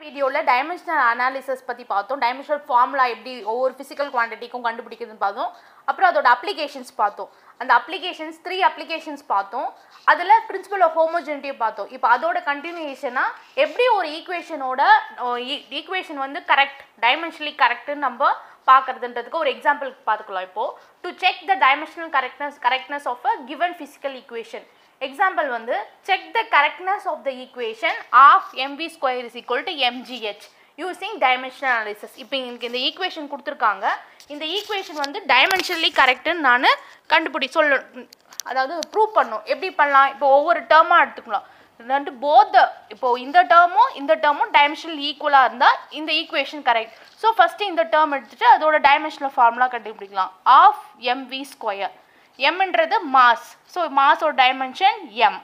வீடியோவில் dimensional analysis பற்றி பார்த்தோம் டைமென்ஷனல் ஃபார்முலா எப்படி ஒவ்வொரு ஃபிசிக்கல் குவான்டிட்டிக்கும் கண்டுபிடிக்கிறதுன்னு பார்த்தோம் அப்புறம் அதோட அப்ளிகேஷன்ஸ் பார்த்தோம் அந்த அப்ளிகேஷன்ஸ் த்ரீ அப்ளிகேஷன்ஸ் பார்த்தோம் அதில் பிரின்சிபல் ஆஃப் ஹோமோஜெனிட்டியை பார்த்தோம் இப்போ அதோட கண்டினியூஷனாக எப்படி ஒரு ஈக்குவேஷனோட ஈக்குவேஷன் வந்து கரெக்ட் டைமென்ஷனலி கரெக்டுன்னு நம்ம பார்க்கறதுன்றதுக்கு ஒரு எக்ஸாம்பிள் பார்த்துக்கலாம் இப்போது to check the dimensional correctness correctness of a given physical equation example வந்து check the correctness of the equation of MV square is equal to MGH using dimensional analysis இப்போ எனக்கு இந்த ஈக்குவேஷன் கொடுத்துருக்காங்க இந்த ஈக்குவேஷன் வந்து dimensionally கரெக்டுன்னு நான் கண்டுபிடி சொல்ல அதாவது ப்ரூவ் பண்ணும் எப்படி பண்ணலாம் இப்போ ஒவ்வொரு டேர்மாக எடுத்துக்கலாம் ரெண்டு போத் இப்போ இந்த டேர்மும் இந்த டேர்மும் டைமென்ஷனல் ஈக்குவலாக இருந்தால் இந்த ஈக்குவேஷன் கரெக்ட் ஸோ ஃபஸ்ட்டு இந்த டேர்ம் எடுத்துட்டு அதோட டைமென்ஷனல் ஃபார்முலா கண்டுபிடிக்கலாம் ஆஃப் எம்வி ஸ்கொயர் எம்ன்றது மாஸ் ஸோ மாஸோட டைமென்ஷன் எம்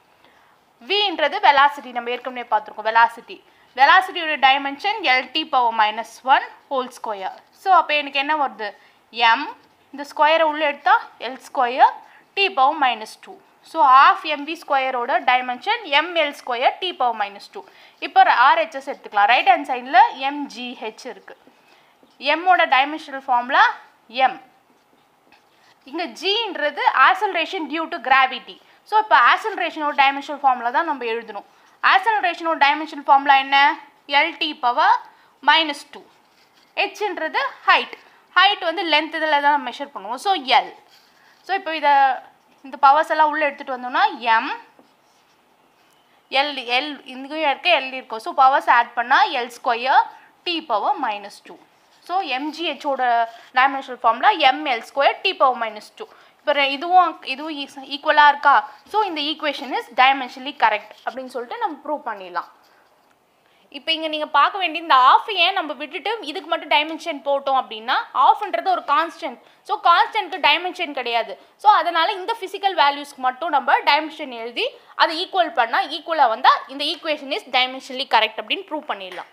வின்றது வெலாசிட்டி நம்ம ஏற்கனவே பார்த்துருக்கோம் வெலாசிட்டி வெலாசிட்டியோட dimension LT power minus one whole square so அப்போ எனக்கு என்ன வருது எம் இந்த ஸ்கொயரை உள்ளே எடுத்தால் L square T power minus two so of MV ஸ்கொயரோட dimension ML square T power minus two இப்போ ஆர்ஹெச்எஸ் எடுத்துக்கலாம் ரைட் ஹேண்ட் சைடில் எம்ஜிஹெச் இருக்குது எம்மோட டைமென்ஷனல் ஃபார்முலா எம் இங்கே ஜின்றது acceleration due to gravity so இப்போ ஆசலரேஷனோட டைமென்ஷனல் ஃபார்முலா தான் நம்ம எழுதணும் ஆசலரேஷனோட டைமென்ஷனல் ஃபார்முலா என்ன எல்டி பவர் மைனஸ் டூ ஹெச்ன்றது ஹைட் ஹைட் வந்து லென்த் இதில் தான் மெஷர் பண்ணுவோம் ஸோ எல் ஸோ இப்போ இதை இந்த பவர்ஸ் எல்லாம் உள்ளே எடுத்துகிட்டு வந்தோம்னா எம் எல் எல் இங்கேயும் இருக்க எல் இருக்கும் ஸோ பவர்ஸ் ஆட் பண்ணால் L square T power minus two so எம்ஜிஹெச்சோட dimensional formula ML square T power minus two இப்போ இதுவும் இதுவும் ஈக்குவலாக இருக்கா ஸோ இந்த ஈக்குவேஷன் இஸ் டைமென்ஷனலி கரெக்ட் அப்படின்னு சொல்லிட்டு நம்ம ப்ரூவ் பண்ணிடலாம் இப்போ இங்கே நீங்கள் பார்க்க வேண்டிய இந்த ஆஃப் ஏன் நம்ம விட்டுட்டு இதுக்கு மட்டும் டைமென்ஷன் போட்டோம் அப்படின்னா ஆஃப்ன்றது ஒரு கான்ஸ்டன்ட் ஸோ கான்ஸ்டன்ட்க்கு டைமென்ஷன் கிடையாது ஸோ அதனால் இந்த ஃபிசிக்கல் வேல்யூஸ்க்கு மட்டும் நம்ம டைமென்ஷன் எழுதி அதை ஈக்குவல் பண்ணால் ஈக்குவலாக வந்தால் இந்த ஈக்குவேஷன் இஸ் டைமென்ஷனலி கரெக்ட் அப்படின்னு ப்ரூவ் பண்ணிடலாம்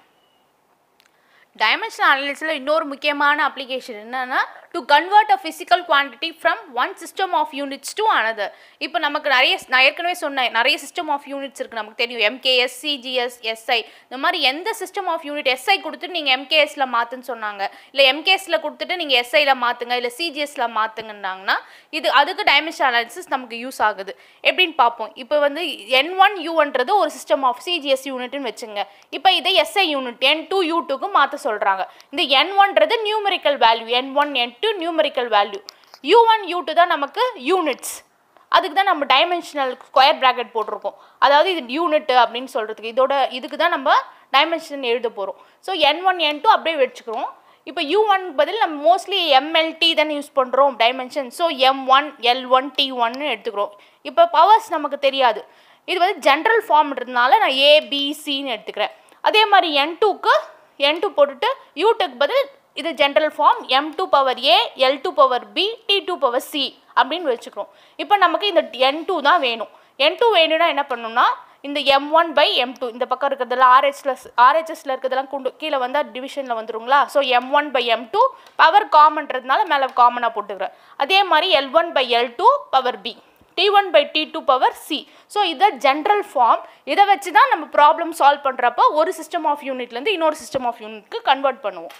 டைமென்ஷனல் அனாலிசிஸில் இன்னொரு முக்கியமான அப்ளிகேஷன் என்னன்னா to convert a physical quantity from one system of units to another இப்போ நமக்கு நிறைய நான் ஏற்கனவே சொன்னேன் நிறைய சிஸ்டம் ஆஃப் யூனிட்ஸ் இருக்குது நமக்கு தெரியும் எம்கேஎஸ் சிஜிஎஸ் எஸ்ஐ இந்த மாதிரி எந்த சிஸ்டம் ஆஃப் யூனிட் எஸ்ஐ கொடுத்துட்டு நீங்கள் எம்கேஎஸில் மாற்றுன்னு சொன்னாங்க இல்லை எம்கேஎஸில் கொடுத்துட்டு நீங்கள் எஸ்ஐயில் மாற்றுங்க இல்லை சிஜிஎஸில் மாற்றுங்கன்னாங்கன்னா இது அதுக்கு டைமென்ஷன் அனாலிசிஸ் நமக்கு யூஸ் ஆகுது எப்படின்னு பார்ப்போம் இப்போ வந்து என் ஒன் யூன்றது ஒரு சிஸ்டம் ஆஃப் சிஜிஎஸ் யூனிட்னு வச்சுங்க இப்போ இதை SI unit N two U டூக்கு மாற்ற சொல்கிறாங்க இந்த என் ஒன்றது numerical value N one N two numerical value U one U two தான் நமக்கு யூனிட்ஸ் அதுக்கு தான் நம்ம டைமென்ஷனல் ஸ்கொயர் ப்ராக்கெட் போட்டிருக்கோம் அதாவது இது யூனிட் அப்படின்னு சொல்கிறதுக்கு இதோட இதுக்கு தான் நம்ம டைமென்ஷன் எழுத போகிறோம் so N one N two அப்படியே வச்சுக்கிறோம் இப்போ யூ ஒன் பதில் நம்ம மோஸ்ட்லி எம்எல்டி தானே யூஸ் பண்ணுறோம் dimension so M one L one T ஒன்னு எடுத்துக்கிறோம் இப்போ பவர்ஸ் நமக்கு தெரியாது இது வந்து ஜென்ரல் ஃபார்ம்ன்றதுனால நான் ஏபிசின்னு எடுத்துக்கிறேன் அதே மாதிரி என் டூக்கு என் டூ போட்டுட்டு யூட்டுக்கு பதில் இது general form M two power A L two power B T two power C அப்படின்னு வச்சுக்கிறோம் இப்போ நமக்கு இந்த என் டூ தான் வேணும் என் டூ வேணும்னா என்ன பண்ணணும்னா இந்த M one by M two இந்த பக்கம் இருக்கிறதெல்லாம் ஆர்ஹெச்ல ஆர்ஹெச்எஸ்ல இருக்கிறதெல்லாம் கொண்டு கீழே வந்தால் டிவிஷனில் வந்துருங்களா so M one by M two power காமன்றதுனால மேலே காமனாக போட்டுக்கிறேன் அதே மாதிரி L one by L two power B T one by T two power C so இதை ஜென்ரல் ஃபார்ம் இதை வச்சு தான் நம்ம ப்ராப்ளம் சால்வ் பண்ணுறப்போ ஒரு சிஸ்டம் ஆஃப் யூனிட்லேருந்து இன்னொரு சிஸ்டம் ஆஃப் யூனிட்க்கு கன்வெர்ட் பண்ணுவோம்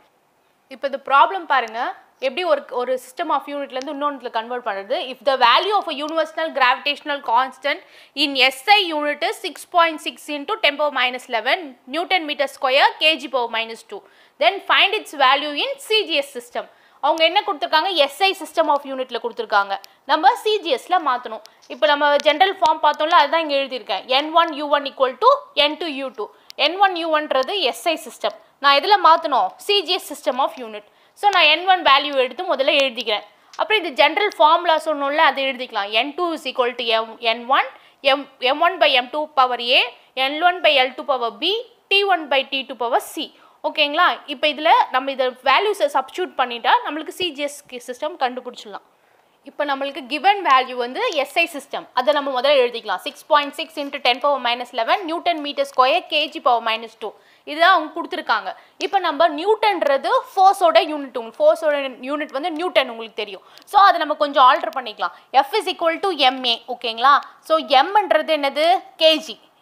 இப்போ இந்த ப்ராப்ளம் பாருங்கள் எப்படி ஒரு ஒரு சிஸ்டம் ஆஃப் யூனிட்லேருந்து இன்னொன்றுல கன்வெர்ட் பண்ணுறது if the value of a universal gravitational constant in SI unit six point six into ten power minus eleven newton metre square KG power minus two then find its value in CGS system அவங்க என்ன கொடுத்துருக்காங்க SI system of யூனிட்ல கொடுத்துருக்காங்க நம்ம சிஜிஎஸ்ல மாற்றணும் இப்போ நம்ம general form பார்த்தோம்ல அதுதான் இங்கே எழுதியிருக்கேன் N one U one equal to N two U two N one U ஒன்றது எஸ்ஐ சிஸ்டம் நான் எதில் மாற்றணும் CGS system of unit so நான் என் ஒன் வேல்யூ எடுத்து முதல்ல எழுதிக்கிறேன் அப்புறம் இது ஜென்ரல் ஃபார்முலா சொன்னோம்ல அதை எழுதிக்கலாம் N two is equal to M N one M M one by M two power A N one by L two power B T one by T two power C ஓகேங்களா இப்போ இதில் நம்ம இதை வேல்யூஸை substitute பண்ணிட்டா நம்மளுக்கு CGS system கண்டுபிடிச்சிடலாம் இப்போ நம்மளுக்கு கிவன் வேல்யூ வந்து எஸ்ஐ சிஸ்டம் அதை நம்ம முதல்ல எழுதிக்கலாம் six point six into ten power minus eleven newton metre square KG power minus two இதுதான் அவங்க கொடுத்துருக்காங்க இப்போ நம்ம நியூட்டன்றது ஃபோர்ஸோட யூனிட் உங்களுக்கு ஃபோர்ஸோட யூனிட் வந்து நியூட்டன் உங்களுக்கு தெரியும் ஸோ அதை நம்ம கொஞ்சம் ஆல்டர் பண்ணிக்கலாம் F is equal to MA ஓகேங்களா ஸோ எம்ன்றது என்னது கேஜி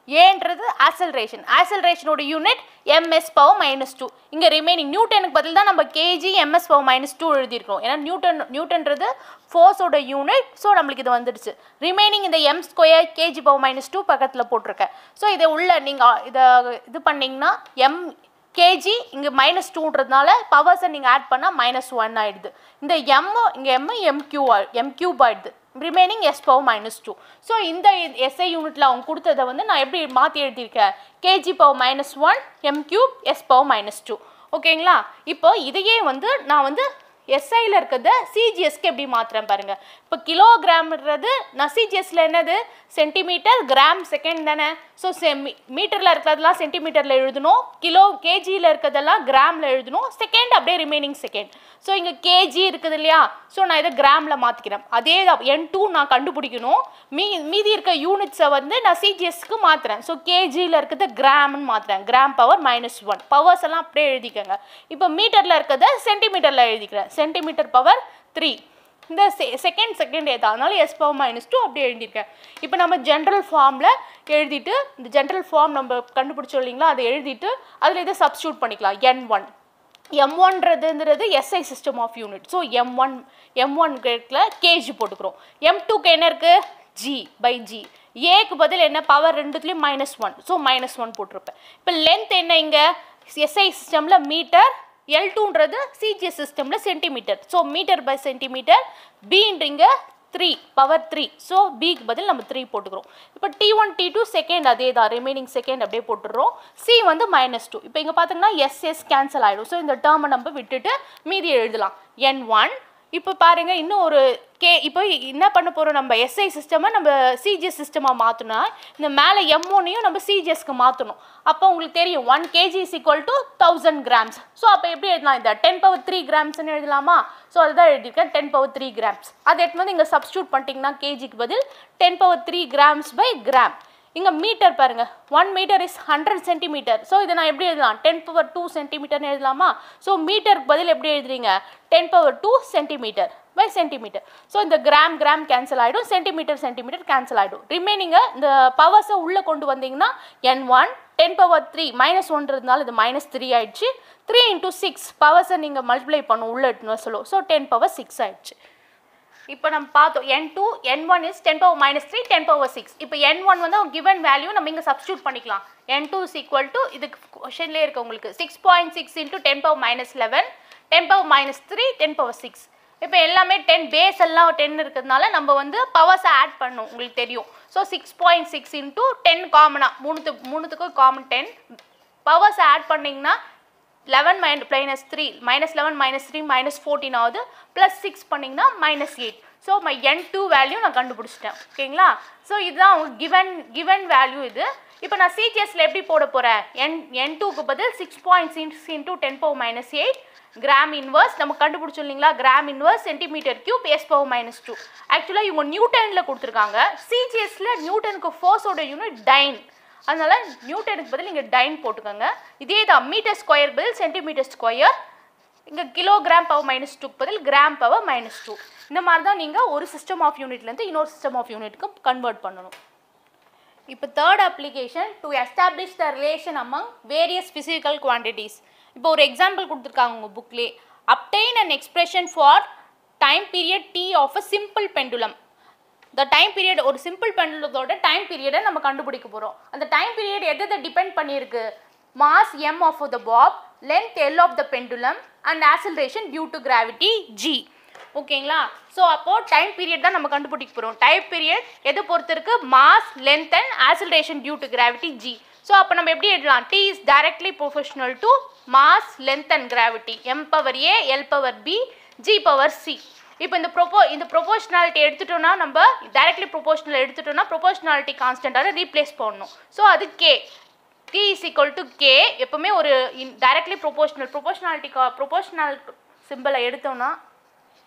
ஏன்றது ஆசல்ரேஷன் ஆசல்ரேஷனோட unit MS power minus two இங்கே ரிமைனிங் நியூட்டனுக்கு பதில் தான் நம்ம KG MS power minus two எழுதியிருக்கோம் ஏன்னா நியூட்டன் நியூட்டன்றது ஃபோர்ஸோட யூனிட் ஸோ நம்மளுக்கு இது வந்துடுச்சு ரிமைனிங் இந்த M square KG power minus two பக்கத்தில் போட்டிருக்கேன் ஸோ இதை உள்ள நீங்கள் இதை இது பண்ணிங்கன்னா எம் கேஜி இங்கே மைனஸ் டூன்றதுனால பவர்ஸை நீங்கள் ஆட் பண்ணால் மைனஸ் ஒன் ஆயிடுது இந்த எம் இங்கே M M Q M cube ஆயிடுது remaining S power minus two so இந்த எஸ்ஐ யூனிட்டில் அவங்க கொடுத்ததை வந்து நான் எப்படி மாற்றி எழுதியிருக்கேன் KG power minus one M cube S power minus two ஓகேங்களா இப்போ இதையே வந்து நான் வந்து எஸ்ஐயில் இருக்கிறத சிஜிஎஸ்க்கு எப்படி மாற்றுறேன் பாருங்க இப்போ கிலோகிராம்ன்றது நான் சிஜிஎஸ்ல என்னது சென்டிமீட்டர் கிராம் செகண்ட் தானே ஸோ செ மீட்டரில் இருக்கிறதெல்லாம் சென்டிமீட்டரில் எழுதணும் கிலோ கேஜியில் இருக்கிறதெல்லாம் கிராமில் எழுதணும் செகண்ட் அப்படியே ரிமைனிங் செகண்ட் ஸோ இங்கே கேஜி இருக்குது இல்லையா ஸோ நான் இதை கிராமில் மாற்றிக்கிறேன் அதே என் டூ நான் கண்டுபிடிக்கணும் மீ மீதி இருக்க யூனிட்ஸை வந்து நான் சிஜிஎஸ்க்கு மாற்றுறேன் ஸோ கேஜியில் இருக்கிறத கிராம்னு மாற்றுறேன் gram power minus one powers எல்லாம் அப்படியே எழுதிக்கோங்க இப்போ மீட்டரில் இருக்கிறத சென்டிமீட்டரில் எழுதிக்கிறேன் சென்டிமீட்டர் பவர் த்ரீ இந்த செ செகண்ட் செகண்ட் எதானாலும் எஸ் பவர் மைனஸ் டூ அப்படியே எழுதியிருக்கேன் இப்போ நம்ம ஜென்ரல் ஃபார்மில் எழுதிட்டு இந்த ஜென்ரல் ஃபார்ம் நம்ம கண்டுபிடிச்சோம் இல்லைங்களா அதை எழுதிட்டு அதில் இதை சப்ஸ்டியூட் பண்ணிக்கலாம் என் ஒன் எம் ஒன்றதுங்கிறது SI system of unit so M one M one கிரேட்டில் கேஜி போட்டுக்கிறோம் எம் டூக்கு என்ன இருக்குது ஜி பை ஜி ஏக்கு பதில் என்ன பவர் ரெண்டுத்துலேயும் minus one so minus one போட்டிருப்பேன் இப்போ லென்த் என்ன இங்கே எஸ்ஐ சிஸ்டமில் மீட்டர் எல் டூன்றது சிஜிஎஸ் சிஸ்டமில் centimetre so metre by centimetre பீன்றீங்க த்ரீ பவர் த்ரீ ஸோ பிக்கு பதில் நம்ம த்ரீ போட்டுக்கிறோம் இப்போ T one T two second அதே தான் ரிமைனிங் செகண்ட் அப்படியே போட்டுடுறோம் சி வந்து மைனஸ் டூ இப்போ இங்கே பார்த்தீங்கன்னா எஸ் எஸ் கேன்சல் ஆகிடும் ஸோ இந்த டேர்மை நம்ம விட்டுட்டு மீதி எழுதலாம் என் ஒன் இப்போ பாருங்க இன்னும் ஒரு கே இப்போ என்ன பண்ண போகிறோம் நம்ம எஸ்ஐ சிஸ்டமை நம்ம சிஜிஎஸ் சிஸ்டமாக மாற்றினா இந்த மேலே எம்ஓனையும் நம்ம சிஜிஎஸ்க்கு மாற்றணும் அப்போ உங்களுக்கு தெரியும் one KG is equal to thousand grams so அப்போ எப்படி எழுதலாம் இந்த டென் பவர் த்ரீ கிராம்ஸ்னு எழுதலாமா ஸோ அதுதான் எழுதியிருக்கேன் டென் பவர் த்ரீ கிராம்ஸ் அதை எடுத்து வந்து இங்கே சப்ஸ்டியூட் பண்ணிட்டீங்கன்னா கேஜிக்கு பதில் ten power three grams by gram இங்கே மீட்டர் பாருங்க one metre is hundred centimetre so இதை நான் எப்படி எழுதலாம் டென் பவர் டூ சென்டிமீட்டர்னு எழுதலாமா ஸோ மீட்டருக்கு பதில் எப்படி எழுதுறீங்க ten power two centimetre by centimetre so இந்த கிராம் கிராம் கேன்சல் ஆகிடும் சென்டிமீட்டர் சென்டிமீட்டர் கேன்சல் ஆகிடும் ரிமைனிங்கை இந்த பவர்ஸை உள்ளே கொண்டு வந்தீங்கன்னா N one ten power three minus ஒன்றதுனால இது மைனஸ் த்ரீ ஆயிடுச்சு த்ரீ இன்டூ சிக்ஸ் பவர்ஸை நீங்கள் மல்டிப்ளை பண்ணும் உள்ள எடுத்துன்னு சொல்லுவோம் ஸோ டென் பவர் சிக்ஸ் ஆயிடுச்சு இப்போ நம்ம பார்த்தோம் N two N one is ten power minus three ten power six இப்போ என் ஒன் வந்து கிவன் வேல்யூ நம்ம இங்கே சப்ஸ்டியூட் பண்ணிக்கலாம் N two is equal to இதுக்கு கொஷன்லேயே இருக்கு உங்களுக்கு six point six into ten power minus eleven ten power minus three ten power six இப்போ எல்லாமே டென் பேஸ் எல்லாம் டென் இருக்கிறதுனால நம்ம வந்து பவர்ஸை ஆட் பண்ணணும் உங்களுக்கு தெரியும் so six point six into ten காமனாக மூணுத்து மூணுத்துக்கும் காமன் டென் பவர்ஸை ஆட் பண்ணிங்கன்னா லெவன் மைன் minus three minus eleven minus three minus fourteen ஆகுது ப்ளஸ் சிக்ஸ் பண்ணிங்கன்னா minus eight so my N two value நான் கண்டுபிடிச்சிட்டேன் ஓகேங்களா ஸோ இதுதான் அவங்க கிவன் கிவன் வேல்யூ இது இப்போ நான் சிஜிஎஸ்ல எப்படி போட போகிறேன் என் என் டூக்கு பதில் six point six into ten power minus eight gram inverse நம்ம கண்டுபிடிச்சோம் இல்லைங்களா gram inverse centimetre cube S power minus two ஆக்சுவலாக இவங்க நியூட்டனில் கொடுத்துருக்காங்க சிஜிஎஸ்ல நியூட்டனுக்கு ஃபோர்ஸோட யூனிட் டைன் அதனால நியூட்டனுக்கு பதில் இங்கே டைன் போட்டுக்கோங்க இதே தான் மீட்டர் ஸ்கொயர் பதில் சென்டிமீட்டர் ஸ்கொயர் இங்கே கிலோகிராம் பவர் மைனஸ் டூக்கு பதில் கிராம் பவர் மைனஸ் டூ இந்த மாதிரி தான் நீங்கள் ஒரு சிஸ்டம் ஆஃப் யூனிட்லேருந்து இன்னொரு சிஸ்டம் ஆஃப் யூனிட்க்கு கன்வெர்ட் பண்ணணும் இப்போ third application to establish the relation among various physical quantities இப்போ ஒரு எக்ஸாம்பிள் கொடுத்துருக்காங்க உங்கள் புக்லே obtain an expression for time period T of a simple pendulum the time period ஒரு சிம்பிள் பெண்டுலத்தோட டைம் பீரியடை நம்ம கண்டுபிடிக்க போகிறோம் அந்த டைம் பீரியட் எதை எதை டிபெண்ட் பண்ணியிருக்கு mass M of the bob length L of the pendulum and acceleration due to gravity G ஓகேங்களா ஸோ அப்போது டைம் பீரியட் தான் நம்ம கண்டுபிடிக்க போகிறோம் டைம் பீரியட் எதை பொறுத்து இருக்கு mass length and acceleration due to gravity G so அப்போ நம்ம எப்படி எழுதலாம் T is directly proportional to mass length and gravity M power A L power B G power C இப்போ இந்த ப்ரொபோ இந்த ப்ரொபோஷனாலிட்டி எடுத்துட்டோம்னா நம்ம டைரக்ட்லி ப்ரொபோஷனல் எடுத்துட்டோம்னா ப்ரொபோஷனாலிட்டி கான்ஸ்டன்ட்டாக ரீப்ளேஸ் பண்ணணும் ஸோ அது K T is equal to K எப்பவுமே ஒரு டைரக்ட்லி ப்ரொபோஷனல் ப்ரொபோஷனாலிட்டி ப்ரொபோஷனல் சிம்பிளை எடுத்தோம்னா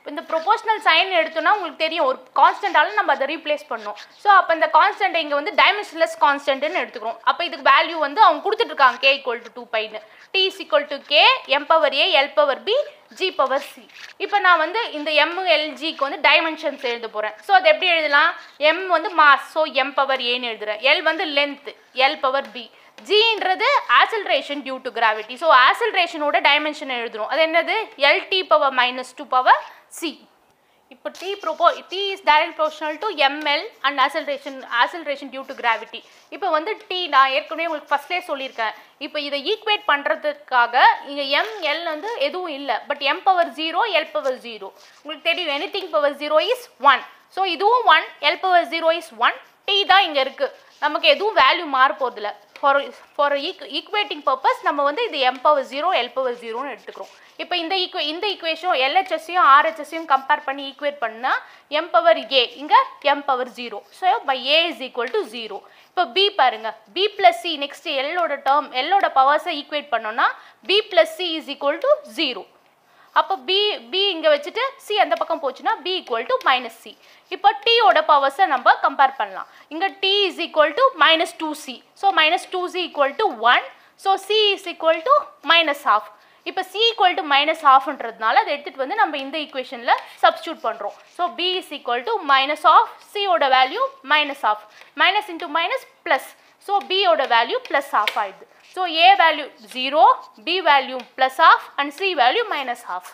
இந்த ப்ரொபோஷனல் சைன் எடுத்தோம்னா உங்களுக்கு தெரியும் ஒரு கான்ஸ்டன்டால நம்ம அதை ரீப்ளேஸ் பண்ணோம் ஸோ அப்போ இந்த கான்ஸ்டன்ட் இங்கே வந்து டைமென்ஷன்லெஸ் கான்ஸ்டன்ட்னு எடுத்துக்கிறோம் அப்போ இதுக்கு வேல்யூ வந்து அவங்க கொடுத்துட்ருக்காங்க கே ஈக்குவல் டு டூ பைன்னு T is equal to K M power A L power B G power C இப்போ நான் வந்து இந்த எம் எல்ஜிக்கு வந்து டைமென்ஷன்ஸ் எழுத போகிறேன் ஸோ அது எப்படி எழுதலாம் எம் வந்து மாஸ் ஸோ எம் பவர் ஏன்னு எழுதுறேன் எல் வந்து லென்த் எல் பவர் பி ஜின்றது acceleration due to gravity so ஆசல்ரேஷனோட டைமென்ஷன் எழுதுறோம் அது என்னது LT power minus two power C இப்போ டி ப்ரோபோ T is direct proportional to ML and acceleration acceleration due to gravity இப்போ வந்து டி நான் ஏற்கனவே உங்களுக்கு ஃபஸ்ட்லேயே சொல்லியிருக்கேன் இப்போ இதை ஈக்குவேட் பண்ணுறதுக்காக இங்கே எம்எல் வந்து எதுவும் இல்லை but M power zero L power zero உங்களுக்கு தெரியும் any thing power zero is one so இதுவும் one L power zero is one T தான் இங்கே இருக்குது நமக்கு எதுவும் வேல்யூ மாற போகிறதில்ல ஃபார் ஃபார் ஈக் ஈக்குவேட்டிங் பர்பஸ் நம்ம வந்து இது M power zero L power ஜீரோன்னு எடுத்துக்கிறோம் இப்போ இந்த ஈக்குவே இந்த ஈக்குவேஷன் எல்ஹெச்எஸ்ஸையும் ஆர்ஹெச்எஸ்ஸையும் கம்பேர் பண்ணி ஈக்குவேட் பண்ணால் எம் பவர் ஏ இங்கே M power zero so by A is equal to zero இப்போ பி பாருங்க பி பிளஸ் சி நெக்ஸ்ட் எல்லோட டேர்ம் எல்லோட பவர்ஸை ஈக்குவேட் பண்ணோம்னா B plus C is equal to zero அப்போ பி பி இங்கே வச்சுட்டு சி அந்த பக்கம் போச்சுன்னா B equal to minus C இப்போ டீயோட பவர்ஸை நம்ம கம்பேர் பண்ணலாம் இங்கே T is equal to minus two C so minus two C equal to one so C is equal to minus half இப்போ சி ஈக்குவல் டு மைனஸ் ஹாஃப்ன்றதுனால அதை எடுத்துகிட்டு வந்து நம்ம இந்த ஈக்குவேஷனில் சப்ஸ்டியூட் பண்ணுறோம் so B is equal to minus half சியோட value minus half minus into minus plus so பியோட வேல்யூ ப்ளஸ் ஆஃப் ஆயிடுது so A value zero B value plus half and C value minus half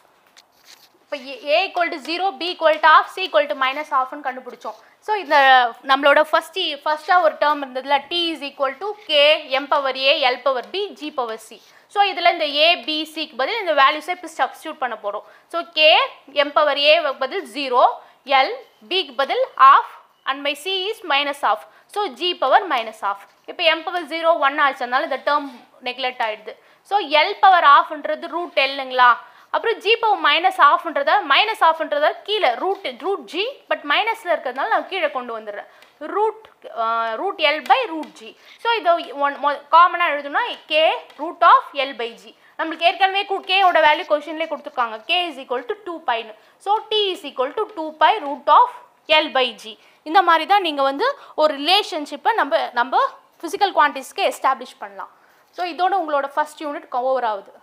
இப்போ A equal to zero B equal to half C equal to minus ஆஃப்னு கண்டுபிடிச்சோம் so இந்த நம்மளோட first ஃபர்ஸ்ட்டாக ஒரு term இருந்ததுல D is equal to K M power A L power B G power C so இதில் இந்த ஏ பி சிக்கு பதில் இந்த வேல்யூஸை இப்போ சப்ஸ்டியூட் பண்ண போகிறோம் so K M power A பதில் ஜீரோ எல் பிக்கு பதில் half and my C is minus half so G power minus half இப்போ எம் பவர் ஜீரோ ஒன் ஆச்சுனால இந்த டேர்ம் நெக்லெக்ட் ஆகிடுது ஸோ எல் பவர் ஆஃப்ன்றது ரூட் எல்லுங்களா அப்புறம் ஜி பவர் மைனஸ் ஆஃப்ன்றத மைனஸ் ஆஃப்ன்றத கீழே ரூட் ரூட் ஜி பட் மைனஸில் இருக்கிறதுனால நான் கீழே கொண்டு வந்துடுறேன் root root L by root G so இதை ஒன் காமனாக எழுதுனா K root of L by G நம்மளுக்கு ஏற்கனவே கேயோட வேல்யூ கொஷின்லேயே கொடுத்துருக்காங்க K is equal to two பைன்னு so T is equal to two pi root of L by G இந்த மாதிரி தான் நீங்கள் வந்து ஒரு ரிலேஷன்ஷிப்பை நம்ம நம்ம ஃபிசிக்கல் குவான்டிட்டிஸ்க்கு எஸ்டாப்ளிஷ் பண்ணலாம் ஸோ இதோட உங்களோட ஃபஸ்ட் யூனிட் ஓவர் ஆகுது